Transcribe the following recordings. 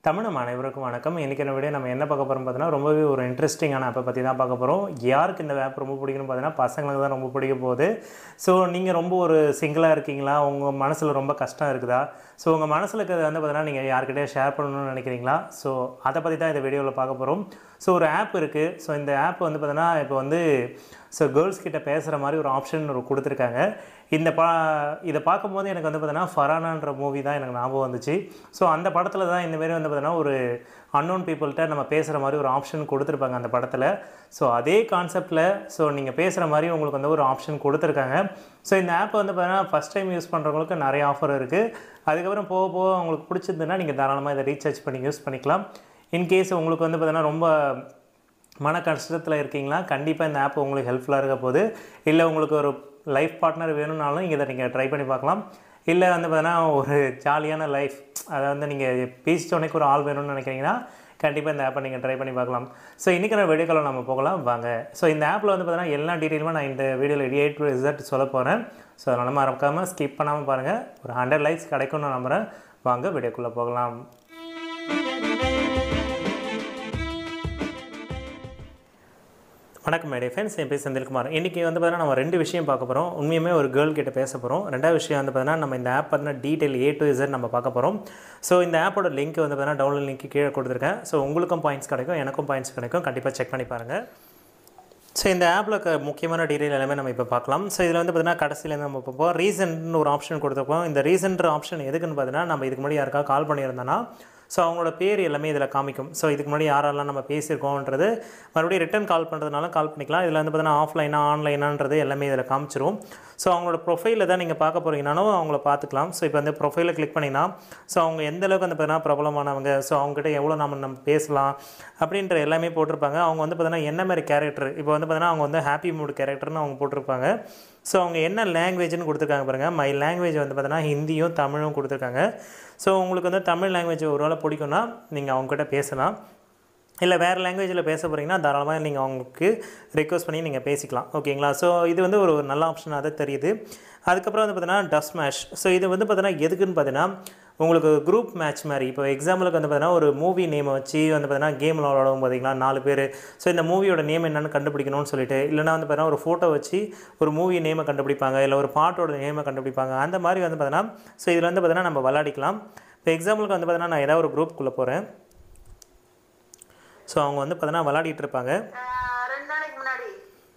தமிழ் அனைவருக்கும் வணக்கம் இன்றைக்கி என்ன வீடியோ நம்ம என்ன பார்க்க போகிறோம் பார்த்தீங்கன்னா ரொம்பவே ஒரு இன்ட்ரெஸ்டிங்கான ஆப்பை பற்றி தான் பார்க்க போகிறோம் யாருக்கு இந்த ஆப் ரொம்ப பிடிக்கும்னு பார்த்தீங்கன்னா பசங்களுக்கு தான் ரொம்ப பிடிக்க போகுது ஸோ நீங்கள் ரொம்ப ஒரு சிங்கிளாக இருக்கீங்களா உங்கள் மனசில் ரொம்ப கஷ்டம் இருக்குதா ஸோ உங்கள் மனசில் இருக்கிறது வந்து பார்த்தீங்கன்னா நீங்கள் யார்கிட்டயே ஷேர் பண்ணணும்னு நினைக்கிறீங்களா ஸோ அதை பற்றி தான் இந்த வீடியோவில் பார்க்க போகிறோம் ஸோ ஒரு ஆப் இருக்குது ஸோ இந்த ஆப் வந்து பார்த்தீங்கன்னா இப்போ வந்து ஸோ கேர்ள்ஸ் கிட்ட பேசுகிற மாதிரி ஒரு ஆப்ஷன் ஒரு கொடுத்துருக்காங்க இந்த பா இதை பார்க்கும்போது எனக்கு வந்து பார்த்தீங்கன்னா ஃபரானான்ற மூவி தான் எனக்கு ஞாபகம் வந்துச்சு ஸோ அந்த படத்தில் தான் இந்த மாரி வந்து பார்த்தீங்கன்னா ஒரு அன்னோன் பீப்புள்கிட்ட நம்ம பேசுகிற மாதிரி ஒரு ஆப்ஷன் கொடுத்துருப்பாங்க அந்த படத்தில் ஸோ அதே கான்செப்டில் ஸோ நீங்கள் பேசுகிற மாதிரி உங்களுக்கு வந்து ஒரு ஆப்ஷன் கொடுத்துருக்காங்க ஸோ இந்த ஆப் வந்து பார்த்தீங்கன்னா ஃபஸ்ட் டைம் யூஸ் பண்ணுறவங்களுக்கு நிறைய ஆஃபர் இருக்குது அதுக்கப்புறம் போக போக உங்களுக்கு பிடிச்சிருந்துன்னா நீங்கள் தாராளமாக இதை ரீசார்ஜ் பண்ணி யூஸ் பண்ணிக்கலாம் இன்கேஸ் உங்களுக்கு வந்து பார்த்தீங்கன்னா ரொம்ப மன கஷ்டத்தில் இருக்கீங்களா கண்டிப்பாக இந்த ஆப் உங்களுக்கு ஹெல்ப்ஃபுல்லாக இருக்க போகுது இல்லை உங்களுக்கு ஒரு லைஃப் பார்ட்னர் வேணும்னாலும் இதை நீங்கள் ட்ரை பண்ணி பார்க்கலாம் இல்லை வந்து பார்த்தீங்கன்னா ஒரு ஜாலியான லைஃப் அதை வந்து நீங்கள் பேசிச்சோடனே ஒரு ஆள் வேணும்னு நினைக்கிறீங்கன்னா கண்டிப்பாக இந்த ஆப்பை நீங்கள் ட்ரை பண்ணி பார்க்கலாம் ஸோ இன்றைக்கான வீடியோக்களை நம்ம போகலாம் வாங்க ஸோ இந்த ஆப்பில் வந்து பார்த்தீங்கன்னா எல்லா டீட்டெயிலுமே நான் இந்த வீடியோவில் எயிட் ரிசல்ட் சொல்ல போகிறேன் ஸோ அதனால் மறக்காமல் ஸ்கிப் பண்ணாமல் பாருங்கள் ஒரு ஹண்ட்ரட் லைக்ஸ் கிடைக்கும்னு நம்புகிறேன் வாங்க வீடியோக்குள்ளே போகலாம் வணக்கம் மேடே ஃப்ரெண்ட்ஸ் என் பேர் செந்தில்குமார் இன்றைக்கி வந்து பார்த்தீங்கன்னா நம்ம ரெண்டு விஷயம் பார்க்க போகிறோம் உண்மையுமே ஒரு கேர்ள் கிட்ட பேச போகிறோம் ரெண்டாவது விஷயம் வந்து பார்த்தீங்கன்னா நம்ம இந்த ஆப் பார்த்தீங்கன்னா டீட்டெயில் ஏ டு இசட் நம்ம பார்க்க போகிறோம் ஸோ இந்த ஆப்போட லிங்க் வந்து பார்த்தீங்கன்னா டவுன்லோட் லிங்க் கீழே கொடுத்துருக்கேன் ஸோ உங்களுக்கும் பாயிண்ட்ஸ் கிடைக்கும் எனக்கும் பாயிண்ட்ஸ் கிடைக்கும் கண்டிப்பாக செக் பண்ணி பாருங்கள் ஸோ இந்த ஆப்பில் இருக்க முக்கியமான டீட்டெயில் எல்லாமே நம்ம இப்போ பார்க்கலாம் ஸோ இதில் வந்து பார்த்தீங்கன்னா கடைசியில் நம்ம பார்ப்போம் ரீசன்ட்னு ஒரு ஆப்ஷன் கொடுத்துருப்போம் இந்த ரீசன்ட்ரு ஆப்ஷன் எதுக்குன்னு பார்த்தீங்கன்னா நம்ம இதுக்கு முன்னாடி யாருக்கா கால் பண்ணியிருந்தோன்னா ஸோ அவங்களோட பேர் எல்லாமே இதில் காமிக்கும் ஸோ இதுக்கு முன்னாடி யாரெல்லாம் நம்ம பேசியிருக்கோன்றது மறுபடியும் ரிட்டன் கால் பண்ணுறதுனால கால் பண்ணிக்கலாம் இதில் வந்து பார்த்தீங்கன்னா ஆஃப்லைனாக ஆன்லைனான்றது எல்லாமே இதில் காமிச்சிரும் ஸோ அவங்களோட ப்ரொஃபைலில் தான் நீங்கள் பார்க்க போகிறீங்கனாலும் அவங்கள பார்த்துக்கலாம் ஸோ இப்போ வந்து ப்ரொஃபைலை கிளிக் பண்ணிங்கன்னா ஸோ அவங்க எந்த அளவுக்கு வந்து பார்த்தீங்கன்னா பிரபலமானவங்க ஸோ அவங்ககிட்ட எவ்வளோ நம்ம நம்ம பேசலாம் அப்படின்ற எல்லாமே போட்டிருப்பாங்க அவங்க வந்து பார்த்தீங்கன்னா என்ன மாதிரி கேரக்டர் இப்போ வந்து பார்த்தீங்கன்னா அவங்க வந்து ஹாப்பி மூட் கேரக்டர்னு அவங்க போட்டிருப்பாங்க ஸோ அவங்க என்ன லாங்குவேஜ்னு கொடுத்துருக்காங்க பாருங்கள் மை லாங்குவேஜ் வந்து பார்த்தீங்கன்னா ஹிந்தியும் தமிழும் கொடுத்துருக்காங்க ஸோ உங்களுக்கு வந்து தமிழ் லாங்குவேஜ் ஒரு வேளை பிடிக்கும்னா நீங்கள் அவங்ககிட்ட பேசலாம் இல்லை வேறு லாங்குவேஜில் பேச போகிறீங்கன்னா தாராளமாக நீங்கள் அவங்களுக்கு ரெக்வஸ்ட் பண்ணி நீங்கள் பேசிக்கலாம் ஓகேங்களா ஸோ இது வந்து ஒரு நல்ல ஆப்ஷனாக தான் தெரியுது அதுக்கப்புறம் வந்து பார்த்தீங்கன்னா டஸ் மேஷ் ஸோ இது வந்து பார்த்தீங்கன்னா எதுக்குன்னு பார்த்தீங்கன்னா உங்களுக்கு குரூப் மேட்ச் மாதிரி இப்போ எக்ஸாம்பிளுக்கு வந்து பார்த்தீங்கன்னா ஒரு மூவி நேமை வச்சு வந்து பார்த்தீங்கன்னா கேம் விளாடுவோம் பார்த்தீங்களா நாலு பேர் ஸோ இந்த மூவியோட நேம் என்னென்னு கண்டுபிடிக்கணும்னு சொல்லிட்டு இல்லைனா வந்து பார்த்தீங்கன்னா ஒரு ஃபோட்டோ வச்சு ஒரு மூவி நேமை கண்டுபிடிப்பாங்க இல்லை ஒரு பாட்டோட நேமை கண்டுபிடிப்பாங்க அந்த மாதிரி வந்து பார்த்தீங்கன்னா ஸோ இதில் வந்து பார்த்தீங்கன்னா நம்ம விளாடிக்கலாம் இப்போ எக்ஸாம்பிளுக்கு வந்து பார்த்தீங்கன்னா நான் ஏதாவது ஒரு குரூப்புக்குள்ளே போகிறேன் ஸோ அவங்க வந்து பார்த்தீங்கன்னா விளாடிட்டு இருப்பாங்க ஆஹ் ரெண்டு நாளைக்கு முன்னாடி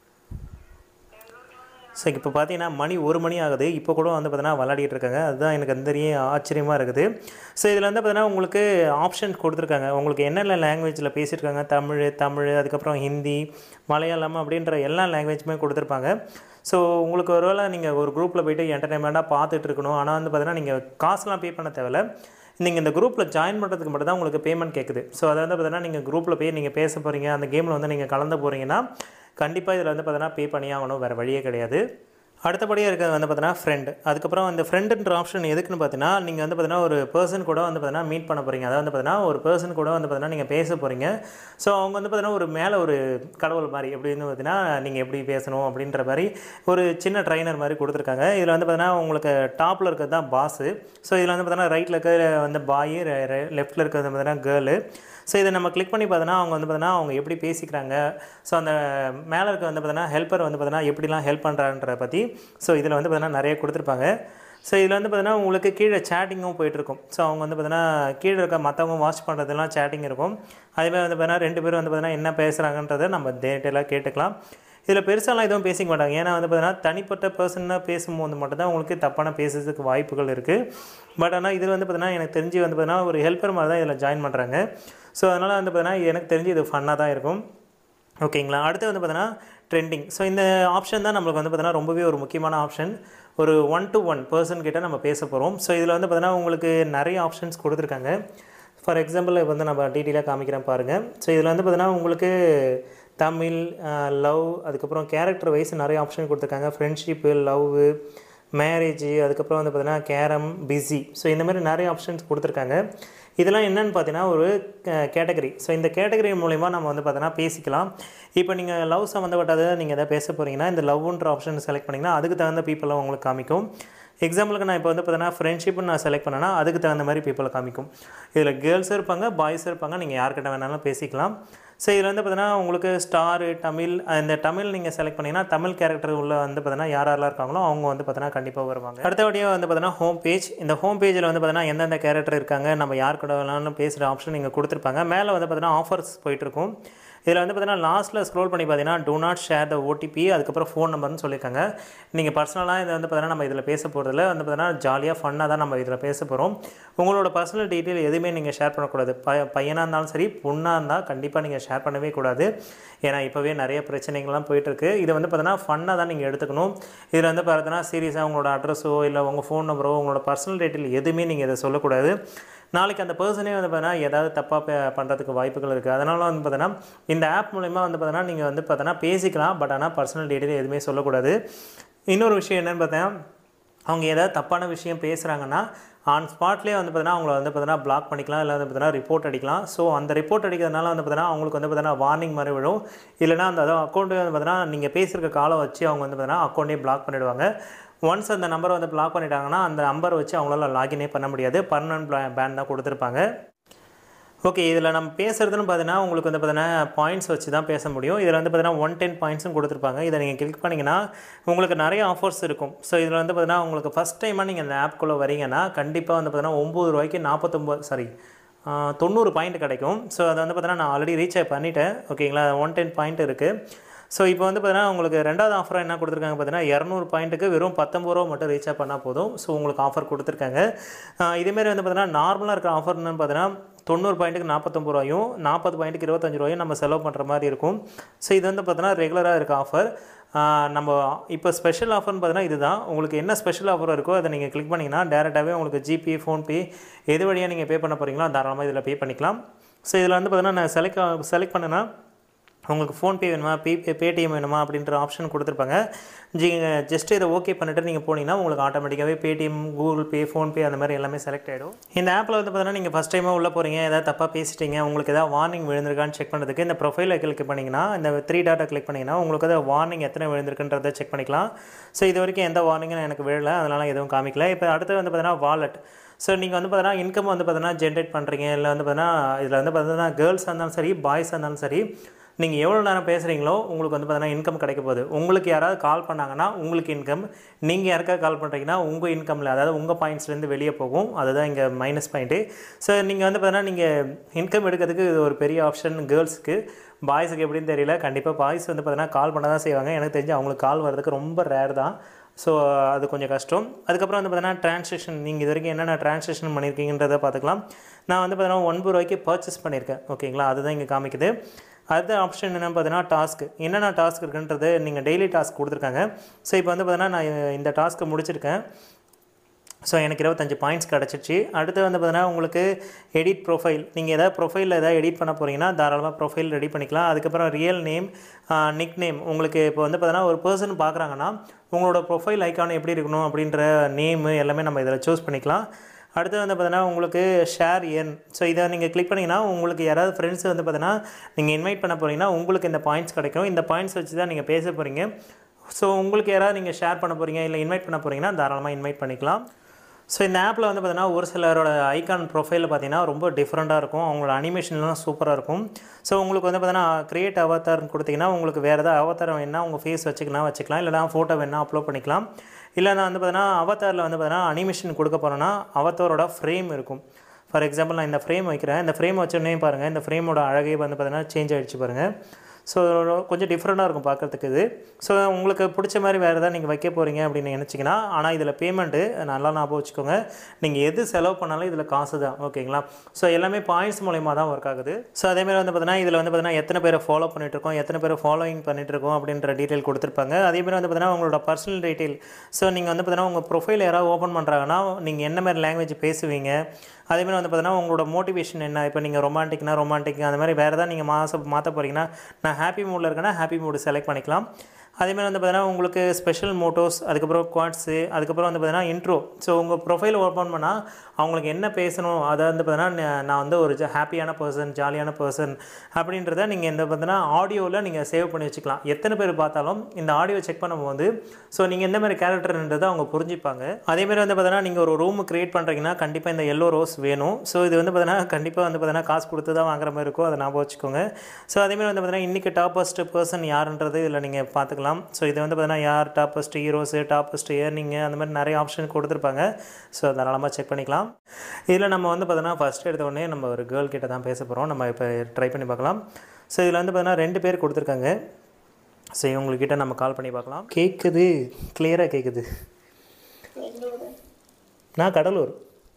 ஸோ இப்போ பார்த்தீங்கன்னா மணி ஒரு மணி ஆகுது இப்போ கூட வந்து பார்த்தீங்கன்னா விளாடிட்டு இருக்காங்க அதுதான் எனக்கு அந்த பெரிய ஆச்சரியமாக இருக்குது ஸோ இதில் வந்து பார்த்தீங்கன்னா உங்களுக்கு ஆப்ஷன்ஸ் கொடுத்துருக்காங்க உங்களுக்கு என்னென்ன லாங்குவேஜில் பேசியிருக்காங்க தமிழ் தமிழ் அதுக்கப்புறம் ஹிந்தி மலையாளம் அப்படின்ற எல்லா லாங்குவேஜுமே கொடுத்துருப்பாங்க ஸோ உங்களுக்கு ஒருவேளை நீங்கள் ஒரு குரூப்பில் போயிட்டு என்டர்டைன்மெண்ட்டாக பார்த்துட்டு இருக்கணும் ஆனால் வந்து பார்த்தீங்கன்னா நீங்கள் காசுலாம் பே பண்ண தேவையில்ல நீங்கள் இந்த குரூப்பில் ஜாயின் பண்ணுறதுக்கு மட்டும் தான் உங்களுக்கு பேமெண்ட் கேட்குது ஸோ அதை வந்து பார்த்தீங்கன்னா நீங்கள் குரூப்பில் போய் நீங்கள் பேச போகிறீங்க அந்த கேமில் வந்து நீங்கள் கலந்து போகிறீங்கன்னா கண்டிப்பாக இதில் வந்து பார்த்தீங்கன்னா பே பண்ணி ஆகணும் வேறு வழியே கிடையாது அடுத்தபடியாக இருக்கிறது வந்து பார்த்தீங்கன்னா ஃப்ரெண்ட் அதுக்கப்புறம் அந்த ஃப்ரெண்டுன்ற ஆப்ஷன் எதுக்குன்னு பார்த்தீங்கன்னா நீங்கள் வந்து பார்த்தீங்கன்னா ஒரு பர்சன் கூட வந்து பார்த்தீங்கன்னா மீட் பண்ண போகிறீங்க அதாவது வந்து பார்த்தீங்கன்னா ஒரு பர்சன் கூட வந்து பார்த்தீங்கன்னா நீங்கள் பேச போகிறீங்க ஸோ அவங்க வந்து பார்த்தீங்கன்னா ஒரு மேலே ஒரு கடவுள் மாதிரி எப்படின்னு பார்த்தீங்கன்னா நீங்கள் எப்படி பேசணும் அப்படின்ற மாதிரி ஒரு சின்ன ட்ரைனர் மாதிரி கொடுத்துருக்காங்க இதில் வந்து பார்த்தீங்கன்னா உங்களுக்கு டாப்பில் இருக்கிறது தான் பாஸு ஸோ இதில் வந்து பார்த்தீங்கன்னா ரைட்டில் இருக்கிற வந்து பாய் லெஃப்ட்டில் இருக்கிறது பார்த்தீங்கன்னா கேர்ளு ஸோ இதை நம்ம கிளிக் பண்ணி பார்த்தோன்னா அவங்க வந்து பார்த்தீங்கன்னா அவங்க எப்படி பேசிக்கிறாங்க ஸோ அந்த மேலே இருக்க வந்து பார்த்தீங்கன்னா ஹெல்ப்பர் வந்து பார்த்தீங்கன்னா எப்படிலாம் ஹெல்ப் பண்ணுறான்ற பற்றி ஸோ இதில் வந்து பார்த்தீங்கன்னா நிறைய கொடுத்துருப்பாங்க ஸோ இதில் வந்து பார்த்தீங்கன்னா உங்களுக்கு கீழே சேட்டிங்கும் போயிட்டுருக்கும் ஸோ அவங்க வந்து பார்த்தீங்கன்னா கீழே இருக்க மற்றவங்க வாட்ச் பண்ணுறதுலாம் சேட்டிங் இருக்கும் அதேமாதிரி வந்து பார்த்தீங்கன்னா ரெண்டு பேரும் வந்து பார்த்தீங்கன்னா என்ன பேசுகிறாங்கன்றதை நம்ம டீட்டெயிலாக கேட்டுக்கலாம் இதில் பெருசாலாம் எதுவும் பேசிக்க மாட்டாங்க ஏன்னா வந்து பார்த்தீங்கன்னா தனிப்பட்ட பர்சனாக பேசும்போது மட்டும்தான் உங்களுக்கு தப்பான பேசுறதுக்கு வாய்ப்புகள் இருக்குது பட் ஆனால் இதில் வந்து பார்த்தீங்கன்னா எனக்கு தெரிஞ்சு வந்து பார்த்தீங்கன்னா ஒரு ஹெல்ப்பர் மாதிரி தான் இதில் ஜாயின் பண்ணுறாங்க ஸோ அதனால் வந்து பார்த்தீங்கன்னா எனக்கு தெரிஞ்சு இது ஃபன்னாக தான் இருக்கும் ஓகேங்களா அடுத்து வந்து பார்த்தீங்கன்னா ட்ரெண்டிங் ஸோ இந்த ஆப்ஷன் தான் நம்மளுக்கு வந்து பார்த்தீங்கன்னா ரொம்பவே ஒரு முக்கியமான ஆப்ஷன் ஒரு ஒன் டு ஒன் பர்சன் கிட்ட நம்ம பேச போகிறோம் ஸோ இதில் வந்து பார்த்தீங்கன்னா உங்களுக்கு நிறைய ஆப்ஷன்ஸ் கொடுத்துருக்காங்க ஃபார் எக்ஸாம்பிள் இப்போ வந்து நம்ம டீட்டெயிலாக காமிக்கிறேன் பாருங்கள் ஸோ இதில் வந்து பார்த்தீங்கன்னா உங்களுக்கு தமிழ் லவ் அதுக்கப்புறம் கேரக்டர் வைஸ் நிறைய ஆப்ஷன் கொடுத்துருக்காங்க ஃப்ரெண்ட்ஷிப்பு லவ்வு மேரேஜ் அதுக்கப்புறம் வந்து பார்த்தீங்கன்னா கேரம் பிஸி ஸோ இந்த மாதிரி நிறைய ஆப்ஷன்ஸ் கொடுத்துருக்காங்க இதெல்லாம் என்னென்னு பார்த்தீங்கன்னா ஒரு கேட்டகரி ஸோ இந்த கேட்டகரி மூலிமா நம்ம வந்து பார்த்தீங்கன்னா பேசிக்கலாம் இப்போ நீங்கள் லவ் சம்மந்தப்பட்டதை நீங்கள் எதாவது பேச போகிறீங்கன்னா இந்த லவ்ன்ற ஆப்ஷன் செலக்ட் பண்ணிங்கன்னா அதுக்கு தகுந்த பீப்புளாக உங்களுக்கு காமிக்கும் எக்ஸாம்பிளுக்கு நான் இப்போ வந்து பார்த்தீங்கன்னா ஃப்ரெண்ட்ஷிப்னு நான் செலக்ட் பண்ணேன்னா அதுக்கு தகுந்த மாதிரி பீப்புளை காமிக்கும் இதில் கேர்ள்ஸும் இருப்பாங்க பாய்ஸும் இருப்பாங்க நீங்கள் யார்கிட்ட வேணாலும் பேசிக்கலாம் ஸோ இதில் வந்து பார்த்தீங்கன்னா உங்களுக்கு ஸ்டாரு தமிழ் இந்த தமிழ் நீங்கள் செலக்ட் பண்ணிங்கன்னா தமிழ் கேரக்டர் உள்ள வந்து பார்த்தீங்கன்னா யார் யாரெல்லாம் இருக்காங்களோ அவங்க வந்து பார்த்தீங்கன்னா கண்டிப்பாக வருவாங்க அடுத்தபடியாக வந்து பார்த்தீங்கன்னா ஹோம் பேஜ் இந்த ஹோம் பேஜில் வந்து பார்த்தீங்கன்னா எந்தெந்த கேரக்டர் இருக்காங்க நம்ம யார் கூட வேணாலும் பேசுகிற ஆப்ஷன் நீங்கள் கொடுத்துருப்பாங்க மேலே வந்து பார்த்தீங்கன்னா ஆஃபர்ஸ் போயிட்டுருக்கும் இதில் வந்து பார்த்தீங்கன்னா லாஸ்ட்டில் ஸ்க்ரோல் பண்ணி பார்த்தீங்கன்னா do not share the OTP அதுக்கப்புறம் ஃபோன் நம்பர்னு சொல்லியிருக்காங்க நீங்கள் பர்சனலாக இதை வந்து பார்த்தீங்கன்னா நம்ம இதில் பேச போகிறதுல வந்து பார்த்தீங்கன்னா ஜாலியாக ஃபன்னாக தான் நம்ம இதில் பேச போகிறோம் உங்களோட பர்சனல் டீட்டெயில் எதுவுமே நீங்கள் ஷேர் பண்ணக்கூடாது ப பையனாக இருந்தாலும் சரி பொண்ணாக இருந்தால் கண்டிப்பாக நீங்கள் ஷேர் பண்ணவே கூடாது ஏன்னா இப்போவே நிறைய பிரச்சனைகள்லாம் போயிட்டுருக்கு இதை வந்து பார்த்தீங்கன்னா ஃபன்னாக தான் நீங்கள் எடுத்துக்கணும் இதில் வந்து பார்த்தீங்கன்னா சீரியஸாக உங்களோட அட்ரஸோ இல்லை உங்கள் ஃபோன் நம்பரோ உங்களோட பர்சனல் டீட்டெயில் எதுவுமே நீங்கள் இதை சொல்லக்கூடாது நாளைக்கு அந்த பர்சனே வந்து பார்த்தீங்கன்னா ஏதாவது தப்பாக பண்ணுறதுக்கு வாய்ப்புகள் இருக்குது அதனால வந்து பார்த்தீங்கன்னா இந்த ஆப் மூலிமா வந்து பார்த்தீங்கன்னா நீங்கள் வந்து பார்த்தீங்கன்னா பேசிக்கலாம் பட் ஆனால் பர்சனல் டீட்டெயில் எதுவுமே சொல்லக்கூடாது இன்னொரு விஷயம் என்னென்னு பார்த்தீங்கன்னா அவங்க ஏதாவது தப்பான விஷயம் பேசுகிறாங்கன்னா ஆன் ஸ்பாட்லேயே வந்து பார்த்தீங்கன்னா அவங்கள வந்து பார்த்தீங்கன்னா பிளாக் பண்ணிக்கலாம் இல்லை வந்து பார்த்தீங்கன்னா ரிப்போர்ட் அடிக்கலாம் ஸோ அந்த ரிப்போர்ட் அடிக்கிறதுனால வந்து பார்த்தீங்கன்னா அவங்களுக்கு வந்து பார்த்தீங்கன்னா வார்னிங் மாதிரி விழும் இல்லைனா அந்த அதாவது அக்கௌண்ட்டு வந்து பார்த்தீங்கன்னா நீங்கள் பேசியிருக்க காலம் வச்சு அவங்க வந்து பார்த்தீங்கன்னா அக்கௌண்ட்டே பிளாக் பண்ணிவிடுவாங்க ஒன்ஸ் அந்த நம்பரை வந்து பிளாக் பண்ணிட்டாங்கன்னா அந்த நம்பரை வச்சு அவங்களால லாகினே பண்ண முடியாது பர்மனன்ட் பேன் தான் கொடுத்துருப்பாங்க ஓகே இதில் நம்ம பேசுகிறதுன்னு பார்த்தீங்கன்னா உங்களுக்கு வந்து பார்த்தீங்கன்னா பாயிண்ட்ஸ் வச்சு தான் பேச முடியும் இதில் வந்து பார்த்தீங்கன்னா ஒன் டென் பாயிண்ட்ஸும் கொடுத்துருப்பாங்க இதை நீங்கள் கிளிக் பண்ணிங்கன்னா உங்களுக்கு நிறைய ஆஃபர்ஸ் இருக்கும் ஸோ இதில் வந்து பார்த்தீங்கன்னா உங்களுக்கு ஃபஸ்ட் டைமாக நீங்கள் இந்த ஆப்குள்ளே வரீங்கன்னா கண்டிப்பாக வந்து பார்த்தீங்கன்னா ஒம்பது ரூபாய்க்கு நாற்பத்தொம்பது சாரி தொண்ணூறு பாயிண்ட் கிடைக்கும் ஸோ அதை வந்து பார்த்தீங்கன்னா நான் ஆல்ரெடி ரீச் பண்ணிட்டேன் ஓகேங்களா ஒன் டென் பாயிண்ட் இருக்குது ஸோ இப்போ வந்து பார்த்தீங்கன்னா உங்களுக்கு ரெண்டாவது ஆஃபராக என்ன கொடுத்துருக்காங்க பார்த்தீங்கன்னா இரநூறு பாயிண்ட்டுக்கு வெறும் பத்தொம்பது ரூபா மட்டும் ரீச் பண்ணால் போதும் ஸோ உங்களுக்கு ஆஃபர் கொடுத்துருக்காங்க ஆஹ் இதேமாரி வந்து பார்த்தீங்கன்னா நார்மலாக இருக்கிற ஆஃபர்னு பார்த்தீங்கன்னா தொண்ணூறு பாயிண்ட்டுக்கு நாற்பத்தொம்பது ரூபாயும் நாற்பது பாயிண்ட்டுக்கு இருபத்தஞ்சு ரூபாயும் நம்ம செலவு பண்ணுற மாதிரி இருக்கும் ஸோ இது வந்து பார்த்தீங்கன்னா ரெகுலராக இருக்க ஆஃபர் நம்ம இப்போ ஸ்பெஷல் ஆஃபர்னு பார்த்தீங்கன்னா இதுதான் உங்களுக்கு என்ன ஸ்பெஷல் ஆஃபர் இருக்கோ அதை நீங்கள் கிளிக் பண்ணிங்கன்னா டேரெக்டாகவே உங்களுக்கு ஜிபே ஃபோன்பே எது வழியாக நீங்கள் பே பண்ண போகிறீங்களோ தாராளமாக இதில் பே பண்ணிக்கலாம் ஸோ இதில் வந்து பார்த்தீங்கன்னா நான் செலக்ட் செலக்ட் பண்ணேன்னா உங்களுக்கு ஃபோன்பே வேணுமா பேபே பேடிஎம் வேணுமா அப்படின்ற ஆப்ஷன் கொடுத்துருப்பாங்க ஜி ஜஸ்ட் இதை ஓகே பண்ணிவிட்டு நீங்கள் போனீங்கன்னா உங்களுக்கு ஆட்டோமேட்டிக்காகவே பேடிஎம் கூகுள் பே ஃபோன்பே அந்த மாதிரி எல்லாமே செலக்ட் ஆகிடும் இந்த ஆப்பில் வந்து பார்த்தீங்கன்னா நீங்கள் ஃபஸ்ட் டைமாக உள்ளே போகிறீங்க ஏதாவது தப்பாக பேசிட்டீங்க உங்களுக்கு ஏதாவது வார்னிங் விழுந்திருக்கான்னு செக் பண்ணுறதுக்கு இந்த ப்ரொஃபைலை கிளிக் பண்ணிங்கன்னா இந்த த்ரீ டாட்டா கிளிக் பண்ணிங்கன்னா உங்களுக்கு ஏதாவது வார்னிங் எத்தனை விழுந்திருக்குன்றதை செக் பண்ணிக்கலாம் ஸோ இது வரைக்கும் எந்த வார்னிங்கும் எனக்கு விழல அதனால் எதுவும் காமிக்கல இப்போ அடுத்து வந்து பார்த்தீங்கன்னா வாலெட் ஸோ நீங்கள் வந்து பார்த்தீங்கன்னா இன்கம் வந்து பார்த்தீங்கன்னா ஜென்ரேட் பண்ணுறீங்க இல்லை வந்து பார்த்தீங்கன்னா இதில் வந்து பார்த்தீங்கன்னா கேர்ள்ஸாக இருந்தாலும் சரி பாய்ஸாக இருந்தாலும் சரி நீங்கள் எவ்வளோ நேரம் பேசுகிறீங்களோ உங்களுக்கு வந்து பார்த்தீங்கன்னா இன்கம் கிடைக்க போகுது உங்களுக்கு யாராவது கால் பண்ணாங்கன்னா உங்களுக்கு இன்கம் நீங்கள் யாருக்காவது கால் பண்ணுறீங்கன்னா உங்கள் இன்கமில் அதாவது உங்கள் பாயிண்ட்ஸ்லேருந்து வெளியே போகும் அதுதான் இங்கே மைனஸ் பாயிண்ட்டு ஸோ நீங்கள் வந்து பார்த்தீங்கன்னா நீங்கள் இன்கம் எடுக்கிறதுக்கு இது ஒரு பெரிய ஆப்ஷன் கேர்ள்ஸுக்கு பாய்ஸுக்கு எப்படின்னு தெரியல கண்டிப்பாக பாய்ஸ் வந்து பார்த்தீங்கன்னா கால் பண்ண தான் செய்வாங்க எனக்கு தெரிஞ்சு அவங்களுக்கு கால் வர்றதுக்கு ரொம்ப ரேர் தான் ஸோ அது கொஞ்சம் கஷ்டம் அதுக்கப்புறம் வந்து பார்த்தீங்கன்னா ட்ரான்ஸேக்ஷன் நீங்கள் இது வரைக்கும் என்னென்ன ட்ரான்ஸேக்ஷன் பண்ணியிருக்கீங்கன்றதை பார்த்துக்கலாம் நான் வந்து பார்த்தீங்கன்னா ஒன்பது ரூபாய்க்கு பர்ச்சேஸ் பண்ணியிருக்கேன் ஓகேங்களா அதுதான் இங்கே காமிக்குது அடுத்த ஆப்ஷன் என்ன பார்த்தீங்கன்னா டாஸ்க் என்னென்ன டாஸ்க் இருக்குன்றது நீங்கள் டெய்லி டாஸ்க் கொடுத்துருக்காங்க ஸோ இப்போ வந்து பார்த்தீங்கன்னா நான் இந்த டாஸ்க்கை முடிச்சிருக்கேன் ஸோ எனக்கு இருபத்தஞ்சு பாயிண்ட்ஸ் கிடச்சிச்சு அடுத்து வந்து பார்த்தீங்கன்னா உங்களுக்கு எடிட் ப்ரொஃபைல் நீங்கள் எதாவது ப்ரொஃபைலில் எதாவது எடிட் பண்ண போகிறீங்கன்னா தாராளமாக ப்ரொஃபைல் ரெடி பண்ணிக்கலாம் அதுக்கப்புறம் ரியல் நேம் நிக் நேம் உங்களுக்கு இப்போ வந்து பார்த்தீங்கன்னா ஒரு பர்சன் பார்க்குறாங்கன்னா உங்களோட ப்ரொஃபைல் ஐக்கான் எப்படி இருக்கணும் அப்படின்ற நேமு எல்லாமே நம்ம இதில் சூஸ் பண்ணிக்கலாம் அடுத்து வந்து பார்த்தீங்கன்னா உங்களுக்கு ஷேர் என் ஸோ இதை நீங்கள் கிளிக் பண்ணிங்கன்னா உங்களுக்கு யாராவது ஃப்ரெண்ட்ஸ் வந்து பார்த்தீங்கன்னா நீங்கள் இன்வைட் பண்ண போகிறீங்கன்னா உங்களுக்கு இந்த பாயிண்ட்ஸ் கிடைக்கும் இந்த பாயிண்ட்ஸ் வச்சு தான் நீங்கள் பேச போகிறீங்க ஸோ உங்களுக்கு யாராவது நீங்கள் ஷேர் பண்ண போகிறீங்க இல்லை இன்வைட் பண்ண போகிறீங்கன்னா தாராளமாக இன்வைட் பண்ணிக்கலாம் ஸோ இந்த ஆப்பில் வந்து பார்த்தீங்கன்னா ஒரு சிலரோட ஐகான் ப்ரொஃபைலில் பார்த்தீங்கன்னா ரொம்ப டிஃப்ரெண்ட்டாக இருக்கும் அவங்களோட அனிமேஷன்லாம் சூப்பராக இருக்கும் ஸோ உங்களுக்கு வந்து பார்த்தீங்கன்னா கிரியேட் அவதார்னு கொடுத்தீங்கன்னா உங்களுக்கு வேறு ஏதாவது அவதாரம் வேணால் உங்கள் ஃபேஸ் வச்சுக்கலாம் வச்சுக்கலாம் இல்லைனா ஃபோட்டோ வேணால் அப்லோட் பண்ணிக்கலாம் இல்லைனா வந்து பார்த்தீங்கன்னா அவதாரில் வந்து பார்த்தீங்கன்னா அனிமேஷன் கொடுக்க போகிறோன்னா அவதாரோட ஃப்ரேம் இருக்கும் ஃபார் எக்ஸாம்பிள் நான் இந்த ஃப்ரேம் வைக்கிறேன் இந்த ஃப்ரேம் வச்சோடனே பாருங்கள் இந்த ஃப்ரேமோட அழகே வந்து பார்த்தீங்கன்னா சேஞ்ச் ஆகிடுச்சு பாருங்கள் ஸோ கொஞ்சம் டிஃப்ரெண்ட்டாக இருக்கும் பார்க்குறதுக்கு இது ஸோ உங்களுக்கு பிடிச்ச மாதிரி வேறு எதாவது நீங்கள் வைக்க போகிறீங்க அப்படின்னு நினச்சிங்கன்னா ஆனால் இதில் பேமெண்ட்டு நல்லா ஞாபகம் வச்சுக்கோங்க நீங்கள் எது செலவு பண்ணாலும் இதில் காசு தான் ஓகேங்களா ஸோ எல்லாமே பாயிண்ட்ஸ் மூலயமா தான் ஒர்க் ஆகுது ஸோ அதேமாதிரி வந்து பார்த்தீங்கன்னா இதில் வந்து பார்த்தீங்கன்னா எத்தனை பேரை ஃபாலோ பண்ணிகிட்ருக்கோம் எத்தனை பேர் ஃபாலோயிங் பண்ணிகிட்ருக்கோம் அப்படின்ற டீட்டெயில் கொடுத்துருப்பாங்க அதேமாதிரி வந்து பார்த்தீங்கன்னா உங்களோட பர்சனல் டீட்டெயில் ஸோ நீங்கள் வந்து பார்த்தீங்கன்னா உங்கள் ப்ரொஃபைல் யாராவது ஓப்பன் பண்ணுறாங்கன்னா நீங்கள் என்ன மாதிரி லாங்குவேஜ் பேசுவீங்க அதேமாதிரி வந்து பார்த்தீங்கன்னா உங்களோட மோட்டிவேஷன் என்ன இப்போ நீங்கள் ரொமான்டிக்னா ரொமான்டிக் அந்த மாதிரி வேறு ஏதாவது நீங்கள் மாச மாற்ற போகிறீங்கன்னா நான் ஹாப்பி மூடில் இருக்கேன்னா ஹாப்பி மூடு செலக்ட் பண்ணிக்கலாம் அதேமாதிரி வந்து பார்த்தீங்கன்னா உங்களுக்கு ஸ்பெஷல் மோட்டோஸ் அதுக்கப்புறம் குவாட்ஸு அதுக்கப்புறம் வந்து பார்த்தீங்கன்னா இன்ட்ரோ ஸோ உங்கள் ப்ரொஃபைல் ஓப்பன் பண்ணால் அவங்களுக்கு என்ன பேசணும் அதை வந்து பார்த்தீங்கன்னா நான் வந்து ஒரு ஹாப்பியான பர்சன் ஜாலியான பர்சன் அப்படின்றத நீங்கள் இந்த பார்த்தீங்கன்னா ஆடியோவில் நீங்கள் சேவ் பண்ணி வச்சுக்கலாம் எத்தனை பேர் பார்த்தாலும் இந்த ஆடியோ செக் பண்ணும்போது ஸோ நீங்கள் எந்த மாதிரி கேரக்டர்ன்றதை அவங்க புரிஞ்சுப்பாங்க அதேமாதிரி வந்து பார்த்தீங்கன்னா நீங்கள் ஒரு ரூம் க்ரியேட் பண்ணுறீங்கன்னா கண்டிப்பாக இந்த எல்லோ ரோஸ் வேணும் ஸோ இது வந்து பார்த்தீங்கன்னா கண்டிப்பாக வந்து பார்த்தீங்கன்னா காசு கொடுத்து தான் வாங்குற மாதிரி இருக்கும் அதை ஞாபகம் வச்சுக்கோங்க ஸோ அதேமாதிரி வந்து பார்த்தீங்கன்னா இன்றைக்கி டாப்பஸ்ட் பர்சன் யாருன்றது இதில் நீங்கள் பார்த்துக்கலாம் ஸோ இது வந்து பார்த்தீங்கன்னா யார் டாப்பஸ்ட் ஹீரோஸு டாப்பஸ்ட் ஏர்னிங்கு அந்த மாதிரி நிறைய ஆப்ஷன் கொடுத்துருப்பாங்க ஸோ தாராளமாக செக் பண்ணிக்கலாம் இதில் நம்ம வந்து பார்த்தீங்கன்னா ஃபஸ்ட் எடுத்த உடனே நம்ம ஒரு கேர்ள் கிட்ட தான் பேச போகிறோம் நம்ம இப்போ ட்ரை பண்ணி பார்க்கலாம் ஸோ இதில் வந்து பார்த்தீங்கன்னா ரெண்டு பேர் கொடுத்துருக்காங்க ஸோ இவங்கக்கிட்ட நம்ம கால் பண்ணி பார்க்கலாம் கேட்குது கிளியராக கேட்குது நான் கடலூர்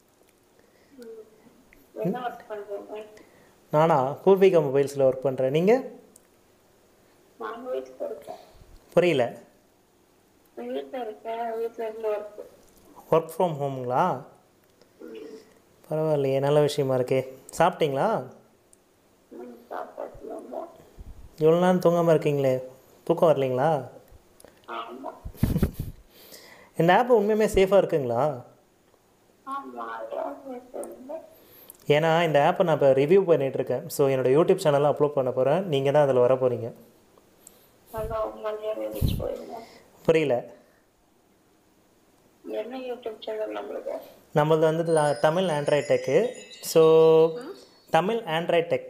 என்ன ஒர்க் பண்றீங்க நானா பூர்விகா மொபைல்ஸில் ஒர்க் பண்ணுறேன் நீங்கள் நான் வீட்டுல இருக்கேன் புரியல வீட்டுல இருக்கேன் வீட்டுல இருந்து ஒர்க் ஒர்க் ஃப்ரம் ஹோமுங்களா பரவாயில்லையே நல்ல விஷயமா இருக்கே சாப்பிட்டீங்களா சாப்பாட்டுல இவ்வளோ நேரம் தூங்காமல் இருக்கீங்களே தூக்கம் வரலைங்களா ஆமா இந்த ஆப் உண்மையுமே சேஃபாக இருக்குங்களா ஆமா அதான் பேசுறேன் ஏன்னா இந்த ஆப்பை நான் இப்போ ரிவ்யூ பண்ணிகிட்ருக்கேன் ஸோ என்னோடய யூடியூப் சேனலில் அப்லோட் பண்ண போகிறேன் நீங்கள் தான் அதில் வர போகிறீங்க நல்லா மலையாள ரீச் போயிருங்க புரியல என்ன யூடியூப் சேனல் நம்மளுக்கு நம்மளது வந்து த- Tamil Android tech so Tamil Android tech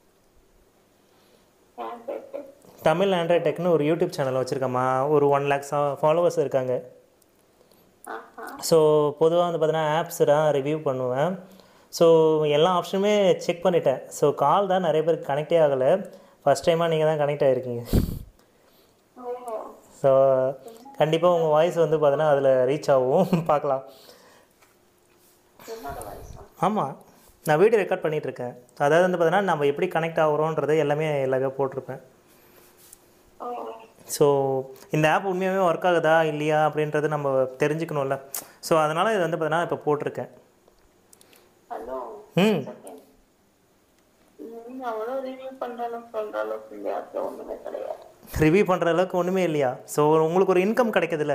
ஏன் பேசு தமிழ் ஆண்ட்ராய்ட் டெக்னு ஒரு யூடியூப் சேனல் வச்சுருக்கேம்மா ஒரு ஒன் லேக்ஸ் ஃபாலோவர்ஸ் இருக்காங்க ஆஹா ஸோ பொதுவாக வந்து பார்த்தீங்கன்னா ஆப்ஸ் தான் ரிவ்யூ பண்ணுவேன் ஸோ எல்லா ஆப்ஷனுமே செக் பண்ணிட்டேன் ஸோ கால் தான் நிறைய பேருக்கு கனெக்டே ஆகலை ஃபஸ்ட் டைமாக நீங்கள் தான் கனெக்ட் ஆகிருக்கீங்க ஓஹோ ஸோ கண்டிப்பாக உங்கள் வாய்ஸ் வந்து பார்த்தீங்கன்னா அதில் ரீச் ஆகும் பார்க்கலாம் என்னோட வயசா ஆமாம் நான் வீடியோ ரெக்கார்ட் பண்ணிகிட்ருக்கேன் அதாவது வந்து பார்த்தீங்கன்னா நம்ம எப்படி கனெக்ட் ஆகுறோன்றது எல்லாமே எல்லாமே போட்டிருப்பேன் ஓ ஸோ இந்த ஆப் உண்மையாகவே ஒர்க் ஆகுதா இல்லையா அப்படின்றது நம்ம தெரிஞ்சுக்கணும்ல ஸோ அதனால் இது வந்து பார்த்தீங்கன்னா இப்போ போட்டிருக்கேன் ஹலோ ம் நீங்க அவ்வளோ ரிவ்யூ பண்ற அளவுக்கு சொல்ற அளவுக்கு இந்த ஆப்ல ஒண்ணுமே கிடையாது ரிவ்யூ பண்ணுற அளவுக்கு ஒன்றுமே இல்லையா ஸோ உங்களுக்கு ஒரு இன்கம் கிடைக்குதுல்ல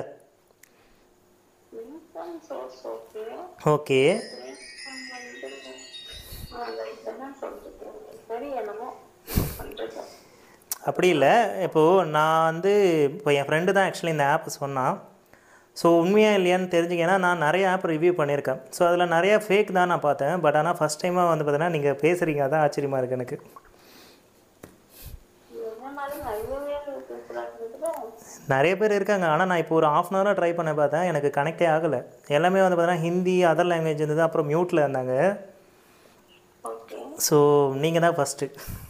income source okay okay income வந்து அதை இப்பதான் சொல்றது சரி என்னமோ பண்றது அப்படி இல்லை இப்போது நான் வந்து இப்போ என் ஃப்ரெண்டு தான் ஆக்சுவலி இந்த ஆப் சொன்னான் ஸோ உண்மையாக இல்லையான்னு தெரிஞ்சுக்கன்னா நான் நிறைய ஆப் ரிவ்யூ பண்ணியிருக்கேன் ஸோ அதில் நிறைய ஃபேக் தான் நான் பார்த்தேன் பட் ஆனால் ஃபஸ்ட் டைமாக வந்து பார்த்தீங்கன்னா நீங்கள் பேசுகிறீங்க அதான் ஆச்சரியமாக இருக்குது எனக்கு என்ன மாதிரி நிறைய பேர் பேசுறாங்க நிறைய பேர் இருக்காங்க ஆனால் நான் இப்போ ஒரு ஆஃப் அன் ஹவராக ட்ரை பண்ண பார்த்தேன் எனக்கு கனெக்டே ஆகலை எல்லாமே வந்து பார்த்தீங்கன்னா ஹிந்தி அதர் லாங்குவேஜ் இருந்தது அப்புறம் மியூட்டில் இருந்தாங்க ஓகே ஸோ நீங்கள் தான் ஃபஸ்ட்டு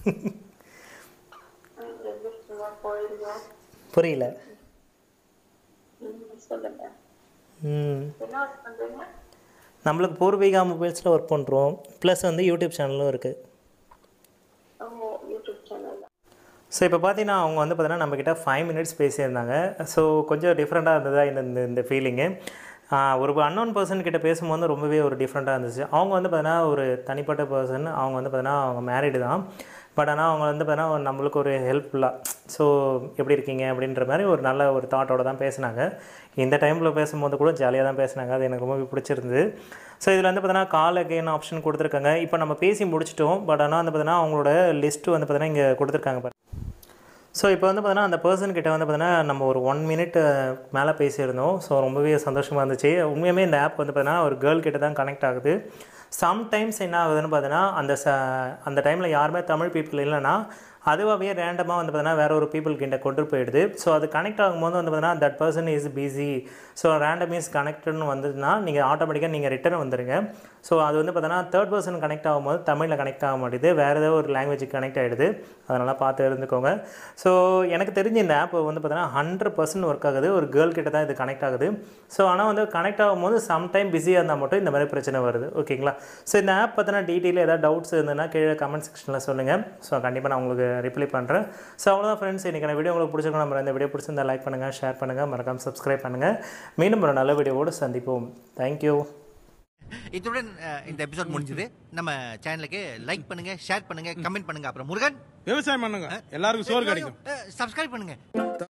ரெஜிஸ்டர்லாம் போயிருந்தோம் புரியல ம், சொல்லுங்க ம் என்ன ஒர்க் பண்றீங்க நம்மளுக்கு பூர்வீகா மொபைல்ஸில் ஒர்க் பண்ணுறோம் ப்ளஸ் வந்து யூடியூப் சேனலும் இருக்குது ஓ யூடியூப் சேனல் ஸோ இப்போ பார்த்தீங்கன்னா அவங்க வந்து பார்த்தீங்கன்னா நம்மக்கிட்ட ஃபைவ் மினிட்ஸ் பேசியிருந்தாங்க ஸோ கொஞ்சம் டிஃப்ரெண்ட்டாக இருந்ததா இந்த இந்த இந்த ஃபீலிங்கு ஒரு அன்னோன் பர்சன் கிட்ட பேசும்போது ரொம்பவே ஒரு டிஃப்ரெண்ட்டாக இருந்துச்சு அவங்க வந்து பார்த்தீங்கன்னா ஒரு தனிப்பட்ட பர்சன் அவங்க வந்து பார்த்தீங்கன்னா அவங்க மேரிடு தான் பட் ஆனால் அவங்க வந்து பார்த்தீங்கன்னா நம்மளுக்கு ஒரு ஹெல்ப்ஃபுல்லாக ஸோ எப்படி இருக்கீங்க அப்படின்ற மாதிரி ஒரு நல்ல ஒரு தாட்டோட தான் பேசினாங்க இந்த டைமில் பேசும்போது கூட ஜாலியாக தான் பேசினாங்க அது எனக்கு ரொம்பவே பிடிச்சிருந்தது ஸோ இதில் வந்து பார்த்தீங்கன்னா கால் அகைன் ஆப்ஷன் கொடுத்துருக்காங்க இப்போ நம்ம பேசி முடிச்சிட்டோம் பட் ஆனால் வந்து பார்த்தீங்கன்னா அவங்களோட லிஸ்ட்டு வந்து பார்த்தீங்கன்னா இங்கே கொடுத்துருக்காங்க பாருங்க ஸோ இப்போ வந்து பார்த்தீங்கன்னா அந்த பர்சன் கிட்ட வந்து பார்த்தீங்கன்னா நம்ம ஒரு ஒன் மினிட் மேலே பேசியிருந்தோம் ஸோ ரொம்பவே சந்தோஷமாக இருந்துச்சு உண்மையுமே இந்த ஆப் வந்து பார்த்தீங்கன்னா ஒரு கேர்ள் கிட்ட தான் கனெக்ட் ஆகுது சம்டைம்ஸ் என்ன ஆகுதுன்னு பார்த்தீங்கன்னா அந்த ச அந்த டைமில் யாருமே தமிழ் பீப்புள் இல்லைன்னா அதுவாகவே ரேண்டமாக வந்து பார்த்தீங்கன்னா வேற ஒரு பீப்புள் கிட்ட கொண்டு போயிடுது ஸோ அது கனெக்ட் ஆகும்போது வந்து பார்த்தீங்கன்னா that person is busy so random is கனெக்டட்னு வந்ததுன்னா நீங்கள் ஆட்டோமேட்டிக்காக நீங்கள் ரிட்டர்ன் வந்துடுங்க ஸோ அது வந்து பார்த்தீங்கன்னா தேர்ட் பர்சன் கனெக்ட் ஆகும்போது தமிழில் கனெக்ட் ஆக மாட்டேது வேறு ஏதோ ஒரு லாங்குவேஜுக்கு கனெக்ட் ஆகிடுது அதனால் பார்த்து இருந்துக்கோங்க ஸோ எனக்கு தெரிஞ்ச இந்த ஆப் வந்து பார்த்தீங்கன்னா ஹண்ட்ரட் பர்சன்ட் ஒர்க் ஆகுது ஒரு கேர்ள் கிட்ட தான் இது கனெக்ட் ஆகுது ஸோ ஆனால் வந்து கனெக்ட் ஆகும்போது சம்டைம் பிஸியாக இருந்தால் மட்டும் இந்த மாதிரி பிரச்சனை வருது ஓகேங்களா ஸோ இந்த ஆப் பற்றின டீட்டெயில் ஏதாவது டவுட்ஸ் இருந்ததுன்னா கீழே கமெண்ட் செக்ஷனில் சொல்லுங்கள் ஸோ கண்டிப்பாக நான் உங்களுக்கு ரிப்ளை பண்ணுறேன் ஸோ அவ்வளோதான் ஃப்ரெண்ட்ஸ் இன்றைக்கான வீடியோ உங்களுக்கு பிடிச்சிருக்கோம் நம்ம இந்த வீடியோ பிடிச்சிருந்தா லைக் பண்ணுங்கள் ஷேர் பண்ணுங்கள் மறக்காம சப்ஸ்கிரைப் பண்ணுங்கள் மீண்டும் ஒரு நல்ல வீடியோவோடு சந்திப்போம் தேங்க்யூ இத்துடன் அஹ், இந்த எபிசோட் முடிஞ்சது நம்ம சேனலுக்கு லைக் பண்ணுங்க ஷேர் பண்ணுங்க கமெண்ட் பண்ணுங்க அப்புறம் முருகன் விவசாயம் பண்ணுங்க எல்லாருக்கும் சோறு கிடைக்கும் சப்ஸ்கிரைப் பண்ணுங்க